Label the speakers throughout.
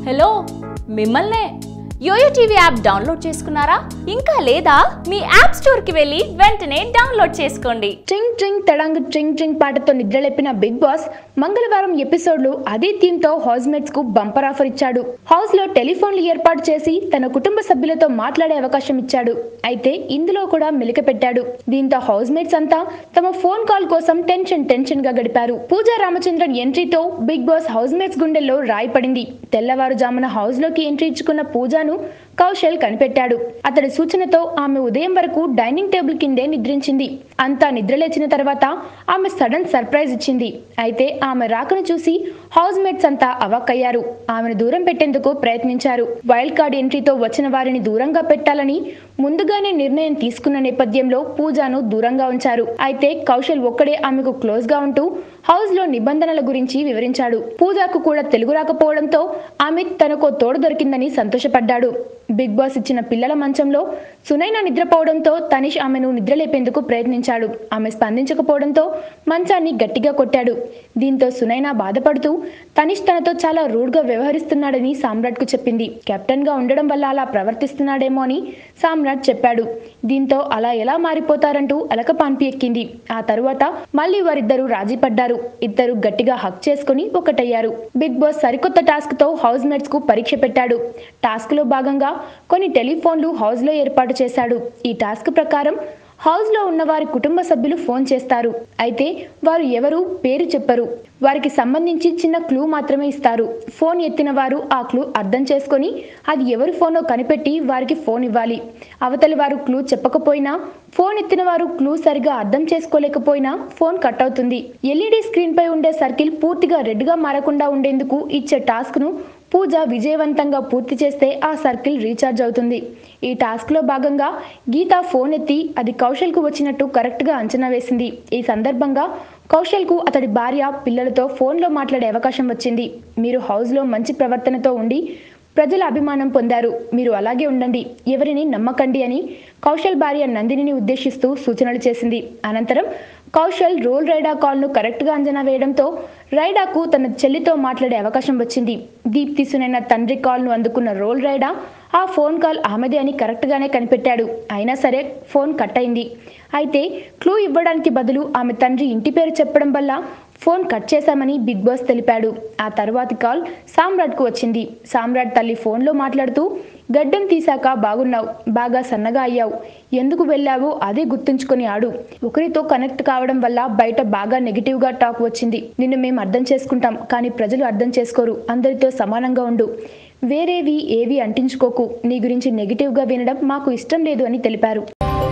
Speaker 1: hello మిమ్మల్నే yo-yo TV app download చేసుకున్నారా ఇంకా లేదా మీ యాప్ స్టోర్కి వెళ్ళి వెంటనే డౌన్లోడ్ చేసుకోండి
Speaker 2: ట్రింగ్ ట్రింగ్ తడంగ్ ట్రింగ్ ట్రింగ్ పాటతో నిద్రలేపిన బిగ్ బాస్ మంగళవారం ఎపిసోడ్లో అదే థీమ్ తో హౌస్ మేట్స్ కు బంపర్ ఆఫర్ ఇచ్చాడు హౌస్ లో టెలిఫోన్లు ఏర్పాటు చేసి తన కుటుంబ సభ్యులతో మాట్లాడే అవకాశం ఇచ్చాడు అయితే ఇందులో కూడా మెలిక పెట్టాడు దీంతో హౌస్ మేట్స్ అంతా తమ ఫోన్ కాల్ కోసం టెన్షన్ టెన్షన్ గా గడిపారు పూజా రామచంద్రన్ ఎంట్రీతో బిగ్ బాస్ హౌస్ మేట్స్ గుండెల్లో రాయి పడింది తెల్లవారుజామున హౌస్ లోకి ఎంట్రీ ఇచ్చుకున్న పూజాను కౌశల్ కనిపెట్టాడు అతడి సూచనతో ఆమె ఉదయం వరకు డైనింగ్ టేబుల్ కిందే నిద్రించింది అంతా నిద్రలేచిన తర్వాత ఆమె సడన్ సర్ప్రైజ్ ఇచ్చింది అయితే ఆమె రాకను చూసి హౌస్ మేట్స్ అంతా అవాక్కయ్యారు ఆమెను దూరం పెట్టేందుకు ప్రయత్నించారు వైల్డ్ కార్డ్ ఎంట్రీతో వచ్చిన వారిని దూరంగా పెట్టాలని ముందుగానే నిర్ణయం తీసుకున్న నేపథ్యంలో పూజాను దూరంగా ఉంచారు అయితే కౌశల్ ఒక్కడే ఆమెకు క్లోజ్ గా ఉంటూ హౌస్ లో నిబంధనల గురించి వివరించాడు పూజాకు కూడా తెలుగు రాకపోవడంతో ఆమె తనకో తోడు దొరికిందని సంతోషపడ్డాడు బిగ్ బాస్ ఇచ్చిన పిల్లల మంచంలో సునైన నిద్రపోవడంతో తనిష్ ఆమెను నిద్రలేపేందుకు ప్రయత్నించాడు ఆమె స్పందించకపోవడంతో మంచాన్ని గట్టిగా కొట్టాడు దీంతో సునైన బాధపడుతూ తనిష్ తనతో చాలా రూడ్ గా వ్యవహరిస్తున్నాడని సామ్రాట్ కు చెప్పింది కెప్టెన్ గా ఉండడం వల్ల అలా ప్రవర్తిస్తున్నాడేమో అని సామ్రాట్ చెప్పాడు దీంతో అలా ఎలా మారిపోతారంటూ అలక పాన్పి ఎక్కింది ఆ తరువాత మళ్ళీ వారిద్దరూ రాజీ పడ్డారు ఇద్దరు గట్టిగా హక్ చేసుకుని ఒకటయ్యారు బిగ్ బాస్ సరికొత్త టాస్క్ తో హౌస్ మేట్స్ కు పరీక్ష పెట్టాడు టాస్క్ లో భాగంగా కొన్ని టెలిఫోన్లు హౌస్ లో ఏర్పాటు చేశాడు ఈ టాస్క్ ప్రకారం హౌస్ లో ఉన్న వారి కుటుంబ సభ్యులు ఫోన్ చేస్తారు అయితే వారు ఎవరు పేరు చెప్పరు వారికి సంబంధించి చిన్న క్లూ మాత్రమే ఇస్తారు ఫోన్ ఎత్తిన వారు ఆ క్లూ అర్థం చేసుకొని అది ఎవరి ఫోనో కనిపెట్టి వారికి ఫోన్ ఇవ్వాలి అవతలి వారు క్లూ చెప్పకపోయినా ఫోన్ ఎత్తిన వారు క్లూ సరిగా అర్థం చేసుకోలేకపోయినా ఫోన్ కట్ అవుతుంది ఎల్ఈడి స్క్రీన్ పై ఉండే సర్కిల్ పూర్తిగా రెడ్ గా మారకుండా ఉండేందుకు ఇచ్చే టాస్క్ ను పూజ విజయవంతంగా పూర్తి చేస్తే ఆ సర్కిల్ రీఛార్జ్ అవుతుంది ఈ టాస్క్లో భాగంగా గీత ఫోన్ ఎత్తి అది కౌశల్కు వచ్చినట్టు కరెక్ట్గా అంచనా వేసింది ఈ సందర్భంగా కౌశల్కు అతడి భార్య పిల్లలతో ఫోన్లో మాట్లాడే అవకాశం వచ్చింది మీరు హౌస్లో మంచి ప్రవర్తనతో ఉండి ప్రజల అభిమానం పొందారు మీరు అలాగే ఉండండి ఎవరిని నమ్మకండి అని కౌశల్ భార్య నందినిని ఉద్దేశిస్తూ సూచనలు చేసింది అనంతరం కౌశల్ రోల్ రైడా కాల్ను కరెక్ట్గా అంచనా వేయడంతో రైడాకు తన చెల్లితో మాట్లాడే అవకాశం వచ్చింది దీప్తి సునైన తండ్రి కాల్ను అందుకున్న రోల్ రైడా ఆ ఫోన్ కాల్ ఆమెదే అని కరెక్ట్గానే కనిపెట్టాడు అయినా సరే ఫోన్ కట్ అయింది అయితే క్లూ ఇవ్వడానికి బదులు ఆమె తండ్రి ఇంటి పేరు చెప్పడం వల్ల ఫోన్ కట్ చేశామని బిగ్ బాస్ తెలిపాడు ఆ తర్వాతి కాల్ సామ్రాట్కు వచ్చింది సామ్రాట్ తల్లి ఫోన్లో మాట్లాడుతూ గడ్డం తీశాక బాగున్నావు బాగా సన్నగా అయ్యావు ఎందుకు వెళ్ళావో అదే గుర్తుంచుకొని ఆడు ఒకరితో కనెక్ట్ కావడం వల్ల బయట బాగా నెగిటివ్గా టాక్ వచ్చింది నిన్ను మేము అర్థం చేసుకుంటాం కానీ ప్రజలు అర్థం చేసుకోరు అందరితో సమానంగా ఉండు వేరేవి ఏవి అంటించుకోకు నీ గురించి నెగిటివ్గా వినడం మాకు ఇష్టం లేదు అని తెలిపారు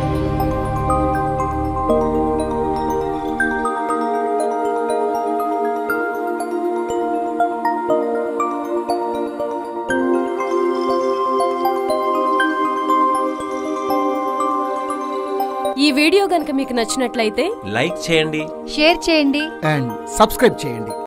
Speaker 3: ఈ వీడియో గనుక మీకు నచ్చినట్లయితే
Speaker 4: లైక్ చేయండి
Speaker 5: షేర్ చేయండి
Speaker 6: అండ్ సబ్స్క్రైబ్ చేయండి